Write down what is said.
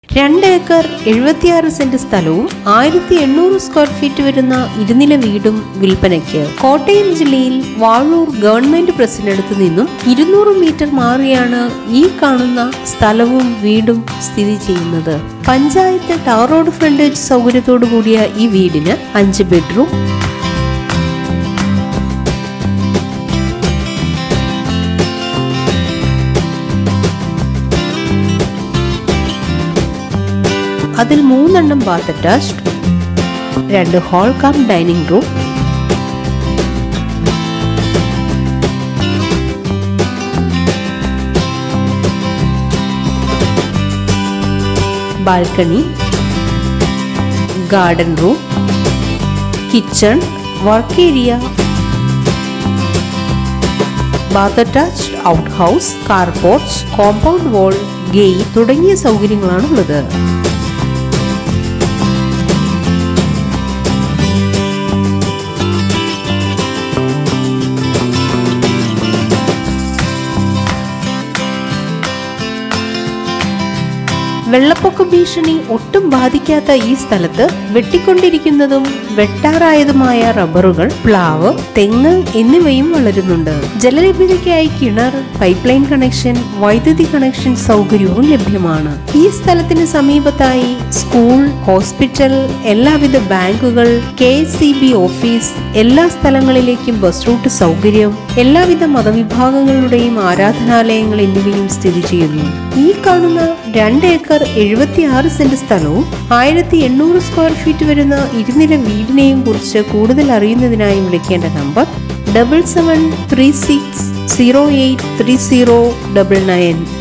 രണ്ട് ഏക്കർ എഴുപത്തിയാറ് സെന്റ് സ്ഥലവും ആയിരത്തി എണ്ണൂറ് സ്ക്വയർ ഫീറ്റ് വരുന്ന ഇരുനില വീടും വിൽപ്പനയ്ക്ക് കോട്ടയം ജില്ലയിൽ വാഴൂർ ഗവൺമെന്റ് പ്രസിഡന്റടുത്ത് നിന്നും ഇരുന്നൂറ് മീറ്റർ മാറിയാണ് ഈ കാണുന്ന സ്ഥലവും വീടും സ്ഥിതി ചെയ്യുന്നത് പഞ്ചായത്ത് ടാർ റോഡ് ഫ്രണ്ടേജ് സൗകര്യത്തോടു കൂടിയ ഈ വീടിന് അഞ്ച് ബെഡ്റൂം അതിൽ മൂന്നെണ്ണം ബാത്ത് അറ്റാച്ച്ഡ് രണ്ട് hall cum dining room balcony garden room kitchen work area bath attached out house car porch compound wall gate തുടങ്ങിയ സൗകര്യങ്ങളാണ് ഉള്ളത് വെള്ളപ്പൊക്ക ഭീഷണി ഒട്ടും ബാധിക്കാത്ത ഈ സ്ഥലത്ത് വെട്ടിക്കൊണ്ടിരിക്കുന്നതും വെട്ടാറായതുമായ റബ്ബറുകൾ പ്ലാവ് തെങ്ങ് എന്നിവയും വളരുന്നുണ്ട് ജലലഭ്യതയ്ക്കായി കിണർ പൈപ്പ് ലൈൻ കണക്ഷൻ വൈദ്യുതി കണക്ഷൻ സൗകര്യവും ലഭ്യമാണ് ഈ സ്ഥലത്തിന് സമീപത്തായി സ്കൂൾ ഹോസ്പിറ്റൽ എല്ലാവിധ ബാങ്കുകൾ കെ ഓഫീസ് എല്ലാ സ്ഥലങ്ങളിലേക്കും ബസ് റൂട്ട് സൗകര്യം എല്ലാവിധ മതവിഭാഗങ്ങളുടെയും ആരാധനാലയങ്ങൾ എന്നിവയും സ്ഥിതി ചെയ്യുന്നു ഈ കാണുന്ന രണ്ട് ഏക്കർ എഴുപത്തി ആറ് സെന്റ് സ്ഥലവും ആയിരത്തി എണ്ണൂറ് സ്ക്വയർ ഫീറ്റ് വരുന്ന ഇരുനില വീടിനെയും കുറിച്ച് കൂടുതൽ അറിയുന്നതിനായി വിളിക്കേണ്ട number double seven three six zero eight three zero double nine